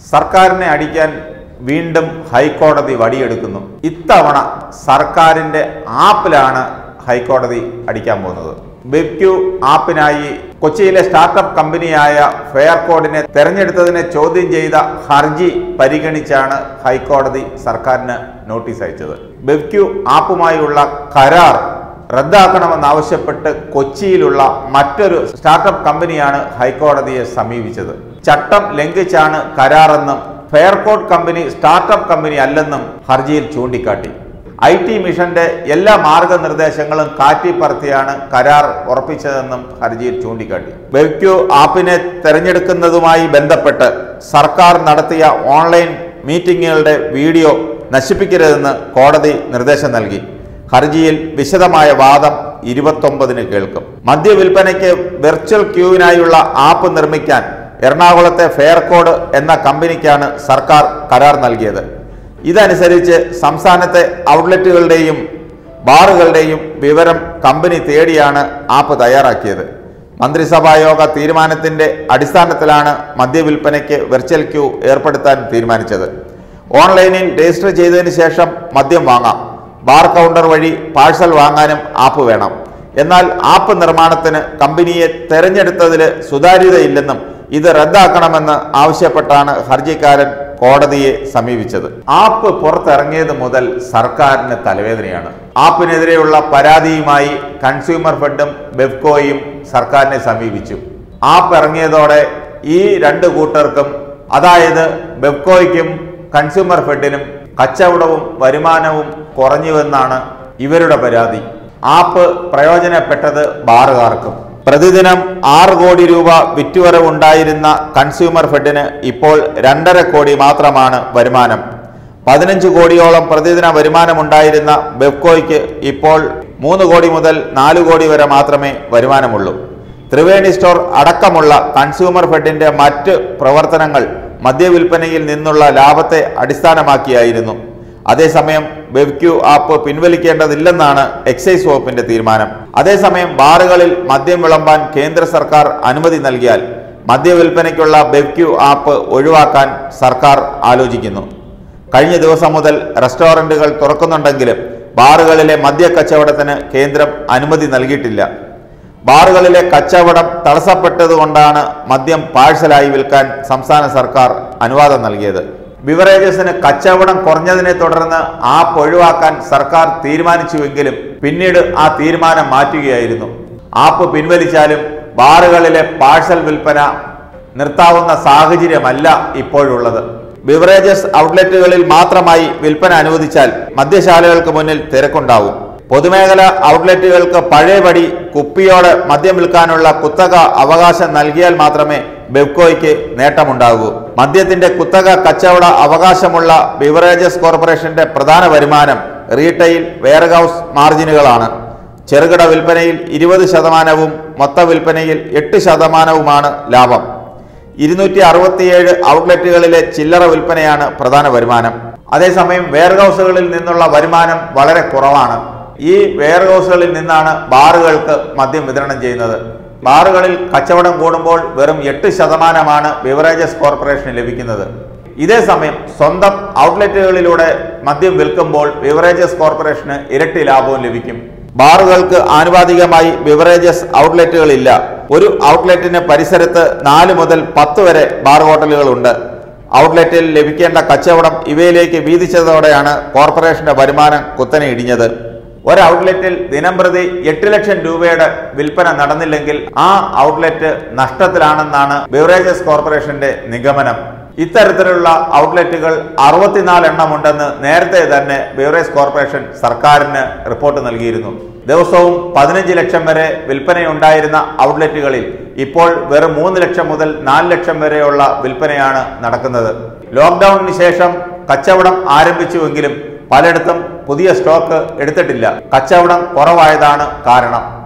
സർക്കാരിനെ അടിക്കാൻ വീണ്ടും ഹൈക്കോടതി വടിയെടുക്കുന്നു ഇത്തവണ സർക്കാരിന്റെ ആപ്പിലാണ് ഹൈക്കോടതി അടിക്കാൻ പോകുന്നത് ബെബ്ക്യു ആപ്പിനായി കൊച്ചിയിലെ സ്റ്റാർട്ടപ്പ് കമ്പനിയായ ഫെയർകോഡിനെ തെരഞ്ഞെടുത്തതിനെ ചോദ്യം ചെയ്ത ഹർജി പരിഗണിച്ചാണ് ഹൈക്കോടതി സർക്കാരിന് നോട്ടീസ് അയച്ചത് ബെബ്ക്യു ആപ്പുമായുള്ള കരാർ റദ്ദാക്കണമെന്നാവശ്യപ്പെട്ട് കൊച്ചിയിലുള്ള മറ്റൊരു സ്റ്റാർട്ടപ്പ് കമ്പനിയാണ് ഹൈക്കോടതിയെ സമീപിച്ചത് ചട്ടം ലംഘിച്ചാണ് കരാറെന്നും ഫെയർകോഡ് കമ്പനി സ്റ്റാർട്ടപ്പ് കമ്പനി അല്ലെന്നും ഹർജിയിൽ ചൂണ്ടിക്കാട്ടി ഐ ടി മിഷന്റെ എല്ലാ മാർഗനിർദ്ദേശങ്ങളും കാറ്റിപ്പറത്തിയാണ് കരാർ ഉറപ്പിച്ചതെന്നും ഹർജിയിൽ ചൂണ്ടിക്കാട്ടി വെബ്ക്യൂ ആപ്പിനെ തെരഞ്ഞെടുക്കുന്നതുമായി ബന്ധപ്പെട്ട് സർക്കാർ നടത്തിയ ഓൺലൈൻ മീറ്റിംഗുകളുടെ വീഡിയോ നശിപ്പിക്കരുതെന്ന് കോടതി നിർദ്ദേശം നൽകി ഹർജിയിൽ വിശദമായ വാദം ഇരുപത്തൊമ്പതിന് കേൾക്കും മദ്യവിൽപ്പനയ്ക്ക് വെർച്വൽ ക്യൂവിനായുള്ള ആപ്പ് നിർമ്മിക്കാൻ എറണാകുളത്തെ ഫെയർകോഡ് എന്ന കമ്പനിക്കാണ് സർക്കാർ കരാർ നൽകിയത് ഇതനുസരിച്ച് സംസ്ഥാനത്തെ ഔട്ട്ലെറ്റുകളുടെയും ബാറുകളുടെയും വിവരം കമ്പനി തേടിയാണ് ആപ്പ് തയ്യാറാക്കിയത് മന്ത്രിസഭാ യോഗ തീരുമാനത്തിന്റെ അടിസ്ഥാനത്തിലാണ് മദ്യവിൽപ്പനയ്ക്ക് വെർച്വൽ ക്യൂ ഏർപ്പെടുത്താൻ തീരുമാനിച്ചത് ഓൺലൈനിൽ രജിസ്റ്റർ ചെയ്തതിന് ശേഷം മദ്യം വാങ്ങാം ബാർ കൗണ്ടർ വഴി പാഴ്സൽ വാങ്ങാനും ആപ്പ് വേണം എന്നാൽ ആപ്പ് നിർമ്മാണത്തിന് കമ്പനിയെ തെരഞ്ഞെടുത്തതിൽ സുതാര്യതയില്ലെന്നും ഇത് റദ്ദാക്കണമെന്ന് ആവശ്യപ്പെട്ടാണ് ഹർജിക്കാരൻ കോടതിയെ സമീപിച്ചത് ആപ്പ് പുറത്തിറങ്ങിയത് മുതൽ സർക്കാരിന് തലവേദനയാണ് ആപ്പിനെതിരെയുള്ള പരാതിയുമായി കൺസ്യൂമർ ഫെഡും ബെഫ്കോയും സർക്കാരിനെ സമീപിച്ചു ആപ്പ് ഇറങ്ങിയതോടെ ഈ രണ്ട് കൂട്ടർക്കും അതായത് ബെഫ്കോയ്ക്കും കൺസ്യൂമർ ഫെഡിനും കച്ചവടവും വരുമാനവും കുറഞ്ഞുവെന്നാണ് ഇവരുടെ പരാതി ആപ്പ് പ്രയോജനപ്പെട്ടത് ബാറുകാർക്കും പ്രതിദിനം ആറ് കോടി രൂപ വിറ്റുവരവുണ്ടായിരുന്ന കൺസ്യൂമർ ഫെഡിന് ഇപ്പോൾ രണ്ടര കോടി മാത്രമാണ് വരുമാനം പതിനഞ്ച് കോടിയോളം പ്രതിദിന വരുമാനമുണ്ടായിരുന്ന ബെബ്കോയ്ക്ക് ഇപ്പോൾ മൂന്ന് കോടി മുതൽ നാല് കോടി വരെ മാത്രമേ വരുമാനമുള്ളൂ ത്രിവേണി സ്റ്റോർ അടക്കമുള്ള കൺസ്യൂമർ ഫെഡിന്റെ മറ്റ് പ്രവർത്തനങ്ങൾ മദ്യവിൽപ്പനയിൽ നിന്നുള്ള ലാഭത്തെ അടിസ്ഥാനമാക്കിയായിരുന്നു അതേസമയം ബെബ്ക്യു ആപ്പ് പിൻവലിക്കേണ്ടതില്ലെന്നാണ് എക്സൈസ് വകുപ്പിന്റെ തീരുമാനം അതേസമയം ബാറുകളിൽ മദ്യം വിളമ്പാൻ കേന്ദ്ര സർക്കാർ അനുമതി നൽകിയാൽ മദ്യവിൽപ്പനയ്ക്കുള്ള ബെബ്ക്യു ആപ്പ് ഒഴിവാക്കാൻ സർക്കാർ ആലോചിക്കുന്നു കഴിഞ്ഞ ദിവസം മുതൽ റെസ്റ്റോറന്റുകൾ തുറക്കുന്നുണ്ടെങ്കിലും ബാറുകളിലെ മദ്യ കച്ചവടത്തിന് കേന്ദ്രം അനുമതി നൽകിയിട്ടില്ല ബാറുകളിലെ കച്ചവടം തടസ്സപ്പെട്ടതുകൊണ്ടാണ് മദ്യം പാഴ്സലായി വിൽക്കാൻ സംസ്ഥാന സർക്കാർ അനുവാദം നൽകിയത് ബിവറേജസിന് കച്ചവടം കുറഞ്ഞതിനെ തുടർന്ന് ആപ്പ് ഒഴിവാക്കാൻ സർക്കാർ തീരുമാനിച്ചുവെങ്കിലും പിന്നീട് ആ തീരുമാനം മാറ്റുകയായിരുന്നു ആപ്പ് പിൻവലിച്ചാലും ബാറുകളിലെ പാഴ്സൽ വിൽപ്പന നിർത്താവുന്ന സാഹചര്യമല്ല ഇപ്പോഴുള്ളത് ബിവറേജസ് ഔട്ട്ലെറ്റുകളിൽ മാത്രമായി വിൽപ്പന അനുവദിച്ചാൽ മദ്യശാലകൾക്ക് മുന്നിൽ തിരക്കുണ്ടാവും പൊതുമേഖല ഔട്ട്ലെറ്റുകൾക്ക് പഴയപടി കുപ്പിയോടെ മദ്യം വിൽക്കാനുള്ള കുത്തക അവകാശം നൽകിയാൽ മാത്രമേ ബെബ്കോയ്ക്ക് നേട്ടമുണ്ടാകൂ മദ്യത്തിന്റെ കുത്തക കച്ചവട അവകാശമുള്ള ബിവറേജസ് കോർപ്പറേഷന്റെ പ്രധാന വരുമാനം റീറ്റെയിൽ വെയർഹൌസ് മാർജിനുകളാണ് ചെറുകിട വിൽപ്പനയിൽ ഇരുപത് ശതമാനവും മൊത്ത വിൽപ്പനയിൽ എട്ട് ശതമാനവുമാണ് ലാഭം ഇരുന്നൂറ്റി അറുപത്തിയേഴ് ഔട്ട്ലെറ്റുകളിലെ ചില്ലറ വിൽപ്പനയാണ് പ്രധാന വരുമാനം അതേസമയം വെയർഹൌസുകളിൽ നിന്നുള്ള വരുമാനം വളരെ കുറവാണ് ഈ വെയർഹൌസുകളിൽ നിന്നാണ് ബാറുകൾക്ക് മദ്യം വിതരണം ചെയ്യുന്നത് ബാറുകളിൽ കച്ചവടം കൂടുമ്പോൾ വെറും എട്ട് ശതമാനമാണ് ബിവറേജസ് കോർപ്പറേഷന് ലഭിക്കുന്നത് ഇതേ സമയം സ്വന്തം ഔട്ട്ലെറ്റുകളിലൂടെ മദ്യം വിൽക്കുമ്പോൾ ബിവറേജസ് കോർപ്പറേഷന് ഇരട്ടി ലാഭവും ലഭിക്കും ബാറുകൾക്ക് ആനുപാതികമായി ബിവറേജസ് ഔട്ട്ലെറ്റുകളില്ല ഒരു ഔട്ട്ലെറ്റിന് പരിസരത്ത് നാല് മുതൽ പത്ത് വരെ ബാർ ഹോട്ടലുകളുണ്ട് ഔട്ട്ലെറ്റിൽ ലഭിക്കേണ്ട കച്ചവടം ഇവയിലേക്ക് വീതിച്ചതോടെയാണ് കോർപ്പറേഷന്റെ വരുമാനം കുത്തനെ ഇടിഞ്ഞത് ഒരു ഔട്ട്ലെറ്റിൽ ദിനംപ്രതി എട്ട് ലക്ഷം രൂപയുടെ വിൽപ്പന നടന്നില്ലെങ്കിൽ ആ ഔട്ട്ലെറ്റ് നഷ്ടത്തിലാണെന്നാണ് ബിവറേജസ് കോർപ്പറേഷന്റെ നിഗമനം ഇത്തരത്തിലുള്ള ഔട്ട്ലെറ്റുകൾ അറുപത്തിനാല് എണ്ണമുണ്ടെന്ന് നേരത്തെ തന്നെ ബിവറേജ് കോർപ്പറേഷൻ സർക്കാരിന് റിപ്പോർട്ട് നൽകിയിരുന്നു ദിവസവും പതിനഞ്ച് ലക്ഷം വരെ വിൽപ്പനയുണ്ടായിരുന്ന ഔട്ട്ലെറ്റുകളിൽ ഇപ്പോൾ വെറും മൂന്ന് ലക്ഷം മുതൽ നാല് ലക്ഷം വരെയുള്ള വിൽപ്പനയാണ് നടക്കുന്നത് ലോക്ക്ഡൌണിന് ശേഷം കച്ചവടം ആരംഭിച്ചുവെങ്കിലും പലയിടത്തും പുതിയ സ്റ്റോക്ക് എടുത്തിട്ടില്ല കച്ചവടം കുറവായതാണ് കാരണം